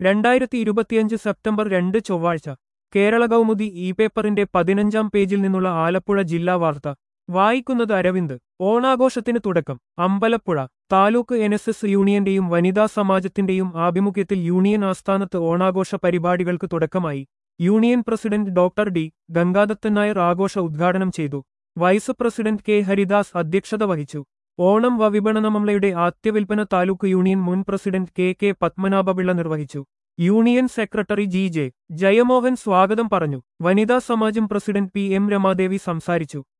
രണ്ടായിരത്തി ഇരുപത്തിയഞ്ച് സെപ്റ്റംബർ രണ്ട് ചൊവ്വാഴ്ച കേരള കൗമുദി ഇ പേപ്പറിന്റെ പതിനഞ്ചാം പേജിൽ നിന്നുള്ള ആലപ്പുഴ ജില്ലാ വാർത്ത വായിക്കുന്നത് അരവിന്ദ് ഓണാഘോഷത്തിന് തുടക്കം Ambalappuzha taluk N S S യൂണിയന്റെയും വനിതാ സമാജത്തിന്റെയും ആഭിമുഖ്യത്തിൽ യൂണിയൻ ആസ്ഥാനത്ത് ഓണാഘോഷ പരിപാടികൾക്ക് തുടക്കമായി union president doctor D Gangadathan Nair ആഘോഷ ഉദ്ഘാടനം ചെയ്തു വൈസ് പ്രസിഡന്റ് കെ ഹരിദാസ് അധ്യക്ഷത വഹിച്ചു ഓണം വവിപണനമംലയുടെ ആദ്യവിൽപ്പന താലൂക്ക് യൂണിയൻ മുൻ പ്രസിഡന്റ് കെ കെ പത്മനാഭപിള്ള നിർവഹിച്ചു union secretary G J Jayamohan സ്വാഗതം പറഞ്ഞു വനിതാ സമാജം പ്രസിഡന്റ് പി എം രമാദേവി സംസാരിച്ചു